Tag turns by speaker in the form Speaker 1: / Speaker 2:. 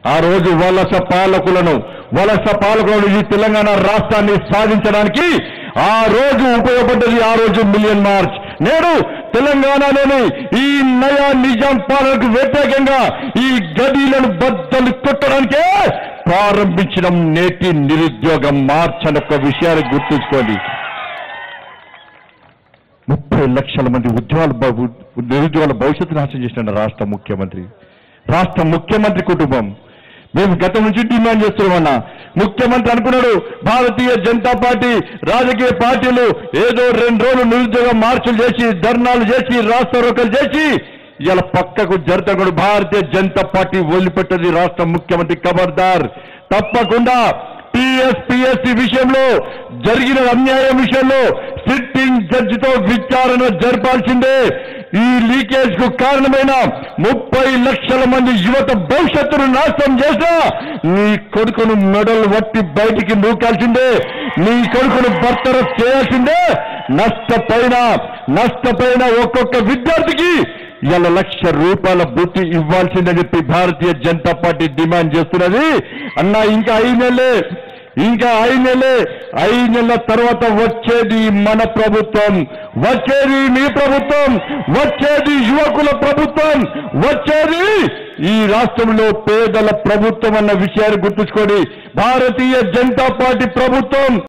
Speaker 1: ఆ రోజు వలస పాలకులను వలస పాలకులను ఈ తెలంగాణ రాష్ట్రాన్ని సాధించడానికి ఆ రోజు ఉపయోగపడ్డది ఆ రోజు మిలియన్ మార్చ్ నేడు తెలంగాణలోని ఈ నయా నిజాం పాలనకు వ్యతిరేకంగా ఈ గదీలను బద్దలు కొట్టడానికే ప్రారంభించిన నేటి నిరుద్యోగ మార్చ్ అనే ఒక విషయాన్ని గుర్తుంచుకోండి ముప్పై లక్షల మంది ఉద్యోగాల భవ- నిరుద్యోగుల భవిష్యత్తు నాశనం చేసిన రాష్ట్ర ముఖ్యమంత్రి రాష్ట్ర ముఖ్యమంత్రి కుటుంబం మేము గతం నుంచి డిమాండ్ చేస్తున్నామన్నా ముఖ్యమంత్రి అనుకున్నాడు భారతీయ జనతా పార్టీ రాజకీయ పార్టీలు ఏదో రెండు రోజులు నిరుద్యోగ మార్చులు చేసి ధర్నాలు చేసి రాష్ట్ర రోకలు చేసి ఇలా పక్కకు జరుగుతాడు భారతీయ జనతా పార్టీ వదిలిపెట్టది రాష్ట్ర ముఖ్యమంత్రి ఖబర్దార్ తప్పకుండా టీఎస్పీఎస్సీ విషయంలో జరిగిన అన్యాయం విషయంలో సిట్టింగ్ జడ్జితో విచారణ జరపాల్సిందే ఈ లీకేజ్ కు కారణమైన ముప్పై లక్షల మంది యువత భవిష్యత్తును నాశనం చేసినా నీ కొడుకును మెడలు వట్టి బయటికి నూకాల్సిందే నీ కొడుకును బర్తరఫ్ చేయాల్సిందే నష్టపోయిన నష్టపోయిన ఒక్కొక్క విద్యార్థికి ఇలా లక్ష రూపాయల బుట్టి ఇవ్వాల్సిందని చెప్పి భారతీయ జనతా పార్టీ డిమాండ్ చేస్తున్నది అన్నా ఇంకా ఐదు నెలలే ఇంకా ఐదు నెలలే ఐదు నెలల తర్వాత వచ్చేది మన ప్రభుత్వం వచ్చేది మీ ప్రభుత్వం వచ్చేది యువకుల ప్రభుత్వం వచ్చేది ఈ రాష్ట్రంలో పేదల ప్రభుత్వం అన్న విషయాన్ని గుర్తుంచుకోండి భారతీయ జనతా పార్టీ ప్రభుత్వం